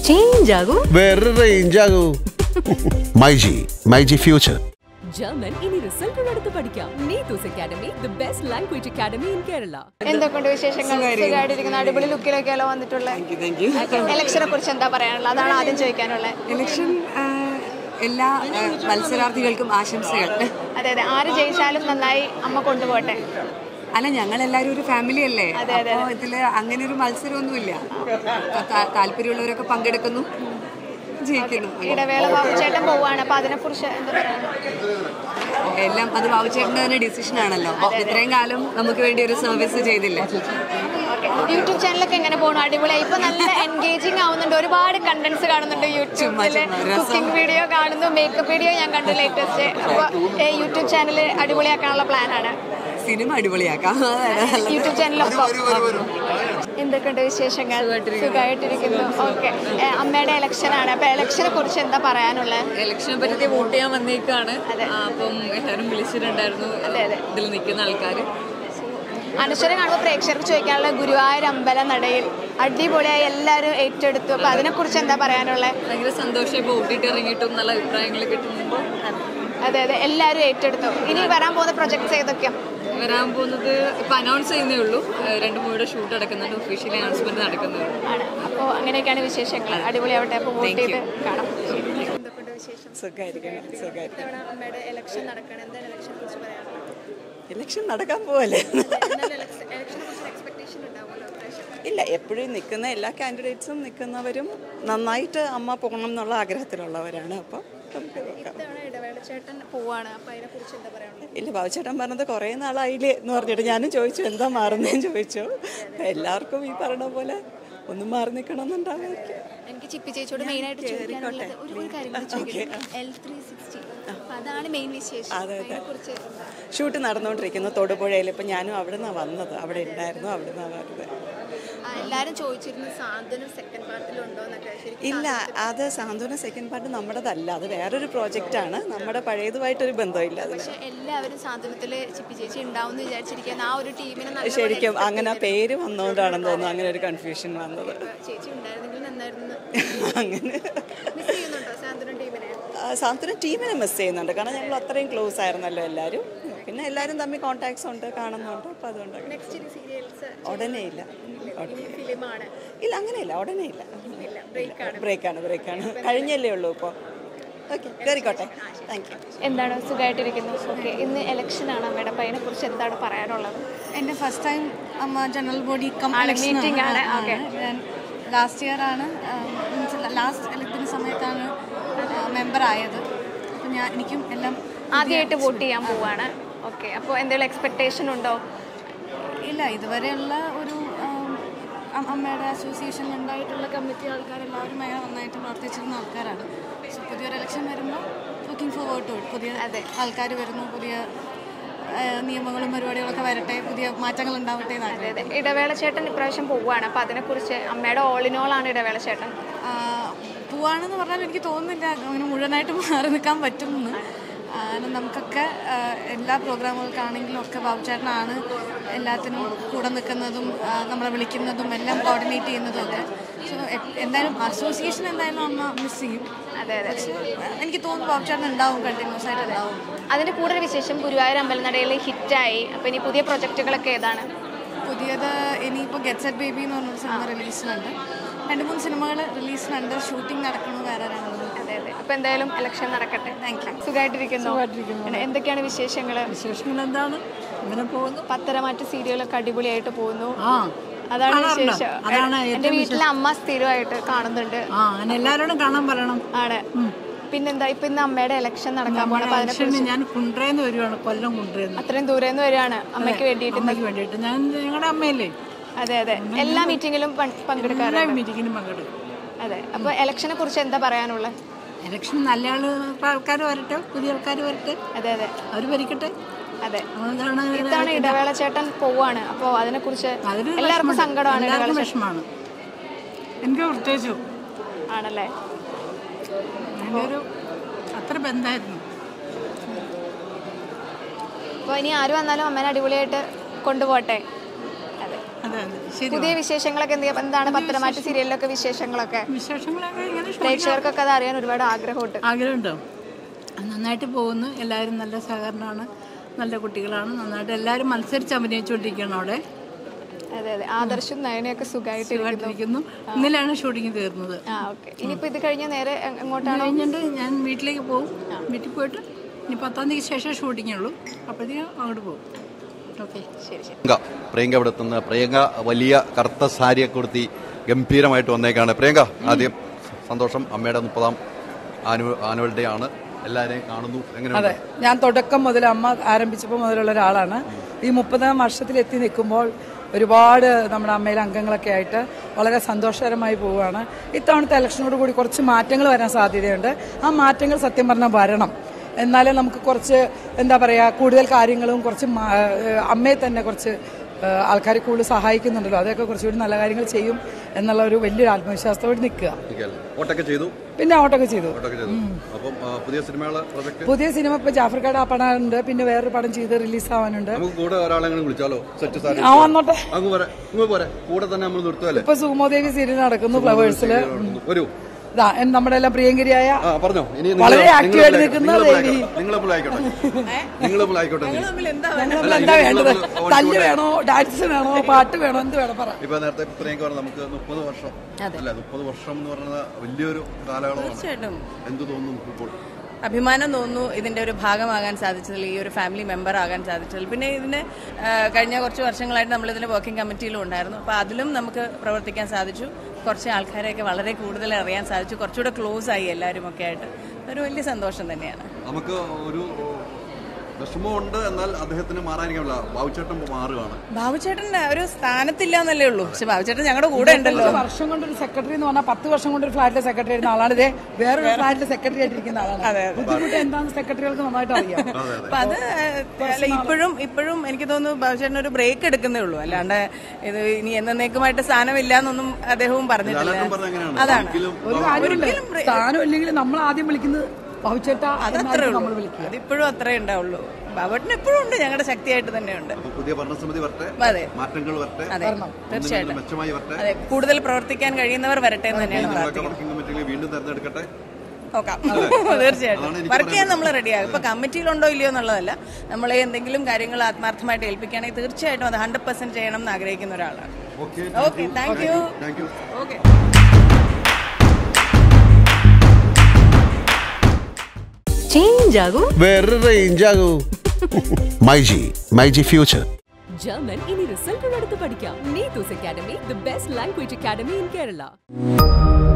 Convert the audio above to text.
Change ആകും വേറെ range ആകൂ മൈജി മൈജി ഫ്യൂച്ചർ ജർമ്മൻ ഇനി റിസൾട്ടുകൾ എടുത്ത് പഠിക്കാം Neethu's academy the best language academy in Kerala എന്തൊക്കെയുണ്ട് വിശേഷങ്ങൾ സുഖമായിട്ടിരിക്കുന്ന അടിപൊളി ലുക്കിലൊക്കെയല്ലോ വന്നിട്ടുള്ളത് ഇലക്ഷനെ കുറിച്ച് എന്താ പറയാനുള്ളത് അതാണ് ആദ്യം ചോദിക്കാനുള്ളത് ഇലക്ഷൻ ആ, എല്ലാ ആ, മത്സരാർത്ഥികൾക്കും ആശംസകൾ അതെ അതെ ആര് ജയിച്ചാലും നന്നായി അമ്മ കൊണ്ടുപോട്ടെ അല്ല ഞങ്ങൾ എല്ലാവരും ഒരു ഫാമിലി അല്ലേ അപ്പോൾ ഇതില് അങ്ങനെ ഒരു മത്സരമൊന്നുമില്ല താ- താല്പര്യമുള്ളവരൊക്കെ പങ്കെടുക്കുന്നു ജയിക്കുന്നു ഇടവേള ബാബുചേട്ടൻ പോവാണ് അപ്പൊ അതിനെ കുറിച്ച് എന്താ പറയാനുള്ളത് എല്ലാം അത് ബാബുചേട്ടൻ്റെ തന്നെ ഡിസിഷൻ ആണല്ലോ ഇത്രയും കാലം നമുക്ക് വേണ്ടി ഒരു സർവീസ് ചെയ്തില്ലേ യൂട്യൂബ് ചാനലൊക്കെ എങ്ങനെ പോകണം അടിപൊളിയായി ഇപ്പൊ നല്ല എൻഗേജിങ് ആവുന്നുണ്ട് ഒരുപാട് കണ്ടന്റ്സ് കാണുന്നുണ്ട് യൂട്യൂബില് കുക്കിംഗ് വീഡിയോ കാണുന്നു മേക്കപ്പ് വീഡിയോ ഞാൻ കണ്ടു ലേറ്റസ്റ്റ് അപ്പൊ യൂട്യൂബ് ചാനൽ അടിപൊളിയാക്കാനുള്ള പ്ലാനാണ് സിനിമ അടിപൊളിയാക്കാം യൂട്യൂബ് ചാനലൊപ്പം എന്തൊക്കെയുണ്ട് വിശേഷങ്ങൾ സുഖമായിട്ടിരിക്കുന്നു ഓക്കെ അമ്മയുടെ ഇലക്ഷൻ ആണ് അപ്പൊ ഇലക്ഷനെ കുറിച്ച് എന്താ പറയാനുള്ളത് ഇലക്ഷനെ പറ്റി വോട്ട് ചെയ്യാൻ വന്നേക്കാണ് ആ, അപ്പം എല്ലാവരും വിളിച്ചിട്ടുണ്ടായിരുന്നു ഇതിൽ നിൽക്കുന്ന ആൾക്കാർ അനശ്വരം കാണുമ്പോൾ പ്രേക്ഷകർക്ക് ചോദിക്കാനുള്ള ഗുരുവായൂർ അമ്പല നടയിൽ അടിപൊളിയായി എല്ലാവരും ഏറ്റെടുത്തു അപ്പൊ അതിനെ കുറിച്ച് എന്താ പറയാനുള്ളത് ഭയങ്കര സന്തോഷം ഇപ്പോൾ ഓട്ടിട്ട് ഇറങ്ങിയിട്ടും നല്ല അഭിപ്രായങ്ങൾ കിട്ടുമ്പോൾ അതെ അതെ എല്ലാവരും ഏറ്റെടുത്തു ഇനി വരാൻ പോകുന്ന പ്രൊജക്ട്സ് ഏതൊക്കെയാണ് വരാൻ പോകുന്നത് ഇപ്പം അനൗൺസ് ചെയ്യുന്നേ ഉള്ളൂ ഏഹ് രണ്ട് മൂവിയുടെ ഷൂട്ട് നടക്കുന്നുണ്ട് ഒഫീഷ്യലി അനൗൺസ്മെന്റ് നടക്കുന്നേ ഉള്ളൂ ആണ് അപ്പോൾ അങ്ങനെയൊക്കെയാണ് വിശേഷങ്ങൾ അടിപൊളിയാവട്ടെ അപ്പോൾ വോട്ട് ചെയ്ത് കാണാം എന്തൊക്കെയുണ്ട് വിശേഷം സുഖമായിരിക്കണം സുഖമായിരിക്കും ഇത്തവണ അമ്മയുടെ ഇലക്ഷൻ നടക്കണം എന്താണ് ഇലക്ഷനെ കുറിച്ച് പറയാനുള്ളത് ഇലക്ഷൻ നടക്കാൻ പോവല്ലേ ഇലക്ഷനെ കുറിച്ച് എക്സ്പെക്ടേഷൻ ഉണ്ടാവുമല്ലോ പ്രേക്ഷകർക്ക് ഇല്ല എപ്പോഴും നിൽക്കുന്ന എല്ലാ കാൻഡിഡേറ്റ്സും നിൽക്കുന്നവരും നന്നായിട്ട് അമ്മ പോകണം എന്നുള്ള ആഗ്രഹത്തിലുള്ളവരാണ് അപ്പോൾ നമുക്ക് നോക്കാം ഇത്തവണ ഇടവേള ചേട്ടൻ പോവാണ് അപ്പോൾ അതിനെക്കുറിച്ച് എന്താ പറയാനുള്ളത് ഇല്ല ബാബുചേട്ടൻ പറഞ്ഞത് കുറേ നാളായില്ലേ എന്ന് പറഞ്ഞിട്ട് ഞാനും ചോദിച്ചു എന്താ മാറുന്നതെന്ന് ചോദിച്ചു എല്ലാവർക്കും ഈ പറഞ്ഞ പോലെ ഒന്നും മാറി നിൽക്കണമെന്നുണ്ടാവുമായിരിക്കും എനിക്ക് ചിപ്പി ചേച്ചിയോട് മെയിൻ ആയിട്ട് ചോദിക്കാനുള്ളത് ഒരു ഒരു കാര്യം കൂടി ചോദിക്കാം എൽ ത്രീ സിക്സ്റ്റി അതാണ് മെയിൻ വിശേഷം അതെ, അതെ. അതിനെക്കുറിച്ച് ഷൂട്ട് നടന്നുകൊണ്ടിരിക്കുന്നു തൊടുപുഴയിൽ ഇപ്പം ഞാനും അവിടെ നിന്നാണ് വന്നത് അവിടെ ഉണ്ടായിരുന്നു അവിടെ നിന്നാണ് വരുന്നത് ആ, എല്ലാരും ചോദിച്ചിരുന്നു സാന്ത്വനം സെക്കൻഡ് പാർട്ടിലുണ്ടോ എന്നൊക്കെ ശരിക്കും ഇല്ല അത് സാന്ത്വന സെക്കൻഡ് പാർട്ട് നമ്മുടേതല്ല അത് വേറൊരു പ്രോജക്റ്റാണ് നമ്മുടെ പഴയതുമായിട്ടൊരു ബന്ധമില്ല അതിന് പക്ഷെ എല്ലാവരും സാന്ത്വനത്തില് ചിപ്പി ചേച്ചി ഉണ്ടാവും എന്ന് വിചാരിച്ചിരിക്കുന്ന ആ ഒരു ടീമിനെ നല്ല ശരിക്കും അങ്ങനെ ആ പേര് വന്നുകൊണ്ടാണെന്ന് തോന്നുന്നു അങ്ങനെ ഒരു കൺഫ്യൂഷൻ വന്നത് ചേച്ചി ഉണ്ടായിരുന്നെങ്കിൽ നന്നായിരുന്നു അങ്ങനെ മിസ് ചെയ്യുന്നുണ്ടോ സാന്ത്വനം ടീമിനെ ആ, സാന്ത്വന ടീമിനെ മിസ് ചെയ്യുന്നുണ്ട് കാരണം ഞങ്ങൾ അത്രയും ക്ലോസ് ആയിരുന്നല്ലോ എല്ലാവരും പിന്നെ എല്ലാവരും തമ്മിൽ കോൺടാക്ട്സ് ഉണ്ട് കാണുന്നുണ്ട് അപ്പോൾ അതുകൊണ്ട് നെക്സ്റ്റ് ഇനി സീരിയൽസ് ഉടനെ ഇല്ല ഉടനെ ഫിലിമാണ് ഇല്ല അങ്ങനെയില്ല ഉടനെ ഇല്ല ബ്രേക്കാണ് ബ്രേക്കാണ് കഴിഞ്ഞല്ലേ ഉള്ളൂ ഇപ്പോൾ ഓക്കെ കയറിക്കോട്ടെ താങ്ക് യു എന്താണ് സുഖമായിട്ടിരിക്കുന്നു ഓക്കെ ഇന്ന് ഇലക്ഷൻ ആണ് അമ്മയുടെ അപ്പം അതിനെ കുറിച്ച് എന്താണ് പറയാനുള്ളത് എൻ്റെ ഫസ്റ്റ് ടൈം അമ്മ ജനറൽ ബോഡി meeting ആണ്, okay. ഞാൻ ലാസ്റ്റ് ഇയർ ആണ് ലാസ്റ്റ് ഇലക്ഷൻ സമയത്താണ് മെമ്പർ ആയത് അപ്പം ഞാൻ എനിക്കും എല്ലാം ആദ്യമായിട്ട് വോട്ട് ചെയ്യാൻ പോവാണ് ഓക്കെ അപ്പോൾ എന്തെങ്കിലും എക്സ്പെക്ടേഷൻ ഉണ്ടോ ഇല്ല ഇതുവരെയുള്ള ഒരു ആം, അം- അമ്മയുടെ അസോസിയേഷനിൽ ഉണ്ടായിട്ടുള്ള കമ്മിറ്റി ആൾക്കാരെല്ലാവരും ഭയങ്കര നന്നായിട്ട് പ്രവർത്തിച്ചിരുന്ന ആൾക്കാരാണ് സോ പുതിയൊരു ഇലക്ഷൻ വരുമ്പോൾ ലുക്കിംഗ് ഫോർവേഡ് ടു പുതിയ ആൾക്കാർ വരുന്നു പുതിയ ആ, നിയമങ്ങളും പരിപാടികളൊക്കെ വരട്ടെ പുതിയ മാറ്റങ്ങൾ ഉണ്ടാവട്ടെ എന്നാണ് അതെ അതെ ഇടവേള ചേട്ടൻ ഇപ്രാവശ്യം പോവുകയാണ് അപ്പോൾ അതിനെക്കുറിച്ച് അമ്മയുടെ ഓൾ ഇൻ ഓൾ ആണ് ഇടവേള ചേട്ടൻ ആ, പോവാണെന്ന് പറഞ്ഞാൽ എനിക്ക് തോന്നുന്നില്ല അങ്ങനെ മുഴുവനായിട്ട് മാറി നിൽക്കാൻ പറ്റുമെന്ന് ആ, കാരണം നമുക്കൊക്കെ ആ, എല്ലാ പ്രോഗ്രാമുകൾക്കാണെങ്കിലും ഒക്കെ ബാബുചേട്ടനാണ് എല്ലാത്തിനും കൂടെ നിൽക്കുന്നതും ആ, നമ്മളെ വിളിക്കുന്നതും എല്ലാം കോർഡിനേറ്റ് ചെയ്യുന്നതും ഒക്കെ സോ എന്തായാലും അസോസിയേഷൻ എന്തായാലും അമ്മ മിസ് ചെയ്യും അതെ അതെ എനിക്ക് തോന്നുന്നു ബാബുചേട്ടൻ ഉണ്ടാവും കണ്ടിന്യൂസ് ആയിട്ട് ഉണ്ടാവും അതിൻ്റെ കൂടുതൽ വിശേഷം ഗുരുവായൂർ അമ്പലനടയിൽ ഹിറ്റായി അപ്പോൾ ഇനി പുതിയ പ്രൊജക്റ്റുകളൊക്കെ ഏതാണ് പുതിയത് ഇനിയിപ്പോൾ ഗെറ്റ് സെറ്റ് ബേബി എന്ന് പറഞ്ഞൊരു സിനിമ റിലീസിനുണ്ട് രണ്ട് മൂന്ന് സിനിമകൾ റിലീസിനുണ്ട് ഷൂട്ടിംഗ് നടക്കണു വേറെ രണ്ടും അതെ അതെ അപ്പോൾ എന്തായാലും ഇലക്ഷൻ നടക്കട്ടെ താങ്ക് യു സുഖമായിട്ടിരിക്കുന്നു എന്തൊക്കെയാണ് വിശേഷങ്ങൾ വിശേഷങ്ങൾ എന്താണ് ഇങ്ങനെ പോകുന്നു പത്തരമാറ്റ് സീരിയലൊക്കെ അടിപൊളിയായിട്ട് പോകുന്നു ആ അതാണ് കാണാറുണ്ട്. വിശേഷം അതാണ് എൻ്റെ ഏറ്റവും വീട്ടിലെ അമ്മ സ്ഥിരമായിട്ട് കാണുന്നുണ്ട് ആ അങ്ങനെ എല്ലാവരോടും കാണാൻ പറയണം ആണ് പിന്നെന്താ ഇപ്പൊ ഇന്ന് അമ്മയുടെ ഇലക്ഷൻ നടക്കാൻ പോണം അപ്പൊ അതിനെ ഇലക്ഷന് ഞാൻ കുണ്ട്രേന്ന് വരുവാണ് കൊല്ലം കുണ്ട്രേന്ന് അത്രയും ദൂരെ നിന്ന് വരികയാണ് അമ്മയ്ക്ക് വേണ്ടിയിട്ട് അമ്മയ്ക്ക് വേണ്ടിയിട്ട് ഞാൻ ഞങ്ങളുടെ അമ്മയല്ലേ അതെ അതെ എല്ലാ മീറ്റിങ്ങിലും പങ്ക്- എല്ലാ പങ്കെടുക്കാറുണ്ട് മീറ്റിങ്ങിനും പങ്കെടുക്കും അതെ അപ്പൊ ഇലക്ഷനെ കുറിച്ച് എന്താ പറയാനുള്ളത് ഇലക്ഷൻ നല്ല ആള് ആൾക്കാർ വരട്ടെ പുതിയ ആൾക്കാർ വരട്ടെ അതെ അതെ അവർ ഭരിക്കട്ടെ അതെ അതാണ് ഇതാണ് ഇടവേള ചേട്ടൻ പോവാണ് അപ്പൊ അതിനെ കുറിച്ച് അതൊരു എല്ലാവർക്കും വിഷമമുണ്ട്. സങ്കടമാണ് ഇടവേള എല്ലാവർക്കും ചേട്ടൻ വിഷമാണ് എനിക്ക് പ്രത്യേകിച്ചും ആണല്ലേ എൻ്റെ ഒരു അത്ര ബന്ധമായിരുന്നു അപ്പൊ ഇനി ആര് വന്നാലും അമ്മേനെ അടിപൊളിയായിട്ട് കൊണ്ടുപോട്ടെ അതെ അതെ അതെ ശരി പുതിയ വിശേഷങ്ങളൊക്കെ എന്ത് എന്താണ് പത്തനമാറ്റ സീരിയലിലൊക്കെ വിശേഷങ്ങളൊക്കെ വിശേഷങ്ങളൊക്കെ ഇങ്ങനെ ഷൂട്ടിംഗ് പ്രേക്ഷകർക്കൊക്കെ അത് അറിയാൻ ഒരുപാട് ആഗ്രഹമുണ്ട് ആഗ്രഹമുണ്ടോ നന്നായിട്ട് പോകുന്നു എല്ലാവരും നല്ല സഹകരണമാണ് നല്ല കുട്ടികളാണ് നന്നായിട്ട് എല്ലാവരും മത്സരിച്ച് അഭിനയിച്ചുകൊണ്ടിരിക്കുകയാണ് അവിടെ അതെ അതെ ആദർശും നയനയൊക്കെ സുഖമായിട്ടിരിക്കുന്നു സുഖമായിട്ടിരിക്കുന്നു ഇന്നലെയാണ് ഷൂട്ടിംഗ് തീർന്നത് ആ ഓക്കെ ഇനിയിപ്പോ ഇത് കഴിഞ്ഞ നേരെ എ- എങ്ങോട്ടാണോ കഴിഞ്ഞിട്ട് ഞാൻ വീട്ടിലേക്ക് പോകും വീട്ടിൽ പോയിട്ട് ഇനി പത്താം തീയതി ശേഷം ഷൂട്ടിംഗ് ഉള്ളൂ അപ്പോഴത്തേക്കും അങ്ങോട്ട് പോകും ഓക്കെ ശരി ശരി പ്രിയങ്ക പ്രിയങ്ക ഇവിടെ എത്തുന്ന പ്രിയങ്ക വലിയ കറുത്ത സാരിയൊക്കെ കൊടുത്തി ഗംഭീരമായിട്ട് വന്നേക്കാണ് പ്രിയങ്ക ആദ്യം സന്തോഷം അമ്മയുടെ മുപ്പതാം ആനുവൽ ആനുവൽ ഡേ ആണ് എല്ലാവരെയും കാണുന്നു എങ്ങനെയുണ്ട് അതെ ഞാൻ തുടക്കം മുതൽ അമ്മ ആരംഭിച്ചപ്പോൾ മുതലുള്ള ഒരാളാണ് ഈ മുപ്പതാം വർഷത്തിൽ എത്തി നിൽക്കുമ്പോൾ ഒരുപാട് നമ്മുടെ അമ്മയിലെ അംഗങ്ങളൊക്കെ ആയിട്ട് വളരെ സന്തോഷകരമായി പോവുകയാണ് ഇത്തവണത്തെ ഇലക്ഷനോട് കൂടി കുറച്ച് മാറ്റങ്ങൾ വരാൻ സാധ്യതയുണ്ട് ആ മാറ്റങ്ങൾ സത്യം പറഞ്ഞാൽ വരണം എന്നാലേ നമുക്ക് കുറച്ച് എന്താ പറയുക കൂടുതൽ കാര്യങ്ങളും കുറച്ച് മാ- ഏഹ് അമ്മയെ തന്നെ കുറച്ച് ആൾക്കാർ കൂടുതൽ സഹായിക്കുന്നുണ്ടല്ലോ അതൊക്കെ കുറച്ചുകൂടി നല്ല കാര്യങ്ങൾ ചെയ്യും എന്നുള്ള ഒരു വലിയൊരു ആത്മവിശ്വാസത്തോടെ നിൽക്കുക നിൽക്കുകയല്ലേ? വോട്ടൊക്കെ ചെയ്തു പിന്നെ ഓട്ടൊക്കെ ചെയ്തു വോട്ടൊക്കെ ചെയ്തു അപ്പം ആ, പുതിയ സിനിമകളെ പ്രൊജക്ട് പുതിയ സിനിമ ഇപ്പൊ ജാഫർക്കാട് ആ പടമുണ്ട് പിന്നെ വേറൊരു പടം ചെയ്ത് റിലീസ് ആവാനുണ്ട് നമുക്ക് കൂടെ ഒരാളെ അങ്ങനെ വിളിച്ചാലോ സെറ്റ് സാരി ആ വന്നോട്ടെ അങ്ങ് പോരെ ഇങ്ങ് പോരെ കൂടെ തന്നെ നമ്മൾ നിർത്തുമല്ലേ ഇപ്പൊ സുമോദേവി സീരിയൽ നടക്കുന്നു ഫ്ലവേഴ്സില് വരൂ ഇതാ, എൻ- നമ്മുടെ എല്ലാം പ്രിയങ്കരിയായ ആ പറഞ്ഞോ ഇനി വളരെ active ആയിട്ട് നിൽക്കുന്ന ദേവി. നിങ്ങളെപ്പോൾ ആയിക്കോട്ടെ നിങ്ങളെപ്പോൾ ആയിക്കോട്ടെ നീ. ഞങ്ങൾ അല്ല, എന്താ ഇനി വേണ്ടത് നിങ്ങള് on തല്ല് tour വേണോ ഡാൻസ് വേണോ പാട്ട് വേണോ എന്ത് വേണം പറ ഇപ്പൊ നേരത്തെ പ്രിയങ്ക പറഞ്ഞു നമുക്ക് മുപ്പത് വർഷം അല്ല മുപ്പത് വർഷം എന്ന് പറയുന്നത് വലിയൊരു കാലയളവാണ് തീർച്ചയായിട്ടും എന്ത് തോന്നുന്നു ഇപ്പോൾ അഭിമാനം തോന്നുന്നു ഇതിന്റെ ഒരു ഭാഗമാകാൻ സാധിച്ചതിൽ ഈ ഒരു ഫാമിലി മെമ്പർ ആകാൻ സാധിച്ചതിൽ പിന്നെ ഇതിന് ആ, കഴിഞ്ഞ കുറച്ച് വർഷങ്ങളായിട്ട് നമ്മൾ ഇതിന്റെ വർക്കിംഗ് കമ്മിറ്റിയിലും ഉണ്ടായിരുന്നു അപ്പോൾ അതിലും നമുക്ക് പ്രവർത്തിക്കാൻ സാധിച്ചു കുറച്ച് ആൾക്കാരെയൊക്കെ വളരെ കൂടുതൽ അറിയാൻ സാധിച്ചു കുറച്ചുകൂടെ ക്ലോസ് ആയി എല്ലാവരും ഒക്കെ ആയിട്ട് ഒരു വലിയ സന്തോഷം തന്നെയാണ് നമുക്ക് ഒരു വിഷമമുണ്ട് എന്നാൽ അദ്ദേഹത്തിന് മാറാനിരിക്കാനില്ല ബാബുച്ചേട്ടൻ മാറുകയാണ് ബാബുചേട്ടൻ ഒരു സ്ഥാനത്തില്ല എന്നല്ലേ ഉള്ളൂ പക്ഷെ ബാബുചേട്ടൻ ഞങ്ങളുടെ കൂടെ ഉണ്ടല്ലോ പത്ത് വർഷം കൊണ്ട് ഒരു സെക്രട്ടറി എന്ന് പറഞ്ഞാൽ പത്ത് വർഷം കൊണ്ട് ഒരു ഫ്ലാറ്റിലെ സെക്രട്ടറി ആയിരുന്ന ആളാണ് ഇതേ വേറൊരു ഫ്ലാറ്റിലെ സെക്രട്ടറി ആയിട്ടിരിക്കുന്ന ആളാണ് ബുദ്ധിമുട്ട് എന്താണെന്ന് സെക്രട്ടറികൾക്ക് നന്നായിട്ട് അറിയാം അപ്പൊ അത് അല്ല ഇപ്പോഴും ഇപ്പോഴും എനിക്ക് തോന്നുന്നു ബാബുചേട്ടൻ ഒരു ബ്രേക്ക് എടുക്കുന്നേ ഉള്ളൂ അല്ലാണ്ട് ഇത് ഇനി എന്നേക്കുമായിട്ട് സ്ഥാനമില്ല എന്നൊന്നും അദ്ദേഹവും പറഞ്ഞിട്ടില്ല ലാലേട്ടൻ പറഞ്ഞ അങ്ങനെയാണ് അതാണ് ഒരിക്കലും ഒരു കാര്യമുണ്ട് സ്ഥാനം ഇല്ലെങ്കിൽ നമ്മൾ ആദ്യം വിളിക്കുന്നത് ബഹുച്ചേട്ട അതത്രേ നമ്മൾ ഉള്ളൂ വിളിക്കുക അതിപ്പോഴും അത്രേ ഉണ്ടാവുള്ളൂ ബാബുട്ടൻ എപ്പോഴും ഉണ്ട് ഞങ്ങളുടെ ശക്തിയായിട്ട് തന്നെയുണ്ട് അപ്പൊ പുതിയ ഭരണസമിതി വരട്ടെ അതെ മാറ്റങ്ങൾ വരട്ടെ അതെ തീർച്ചയായിട്ടും മെച്ചമായി വരട്ടെ അതെ കൂടുതൽ പ്രവർത്തിക്കാൻ കഴിയുന്നവർ വരട്ടെ എന്ന് തന്നെയാണ് നിങ്ങളൊക്കെ പ്രാർത്ഥിക്കുന്നത് വർക്കിംഗ് കമ്മിറ്റിയിൽ വീണ്ടും തെരഞ്ഞെടുക്കട്ടെ നോക്കാം അതാണ് തീർച്ചയായിട്ടും എനിക്ക് വർക്ക് ചെയ്യാൻ നമ്മൾ റെഡിയാകും ഇപ്പൊ കമ്മിറ്റിയിലുണ്ടോ ഇല്ലയോ എന്നുള്ളതല്ല നമ്മളെ എന്തെങ്കിലും കാര്യങ്ങൾ ആത്മാർത്ഥമായിട്ട് ഏൽപ്പിക്കുകയാണെങ്കിൽ തീർച്ചയായിട്ടും അത് ഹൺഡ്രഡ് പെർസെന്റ് ചെയ്യണം എന്ന് ആഗ്രഹിക്കുന്ന ഒരാളാണ് okay okay thank you thank you okay change ആകും വേറൊരു റേഞ്ച് ആകൂ മൈജി മൈജി ഫ്യൂച്ചർ ജർമ്മൻ ഇനി റിസൾട്ടുകൾ എടുത്ത് പഠിക്കാം Neethu's academy the best language academy in Kerala